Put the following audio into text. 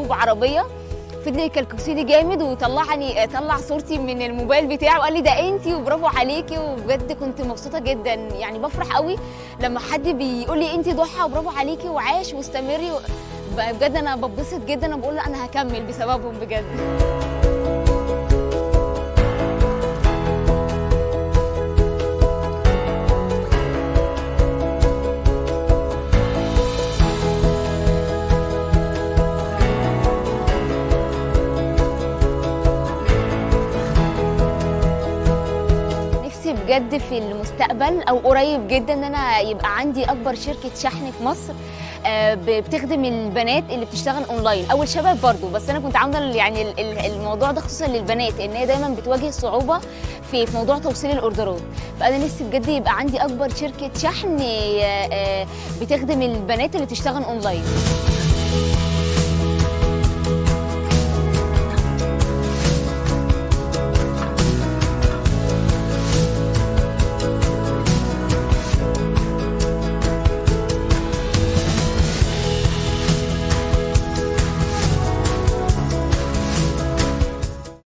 يركب عربيه فضل يكلكسيني جامد وطلعني طلع صورتي من الموبايل بتاعه وقال لي ده انتي وبرافو عليكي وبجد كنت مبسوطه جدا يعني بفرح قوي لما حد بيقول لي انتي ضحى وبرافو عليكي وعاش واستمري بجد انا ببسط جدا وبقول له انا هكمل بسببهم بجد نفسي بجد في المستقبل او قريب جدا ان انا يبقى عندي اكبر شركه شحن في مصر آه، ب- بتخدم البنات اللي بتشتغل اونلاين او الشباب برضو بس انا كنت عامله ال- يعني ال- ال- الموضوع ده خصوصا للبنات ان هي دايما بتواجه صعوبه في في موضوع توصيل الاوردرات فانا نفسي بجد يبقى عندي اكبر شركه شحن آه، آه، بتخدم البنات اللي بتشتغل اونلاين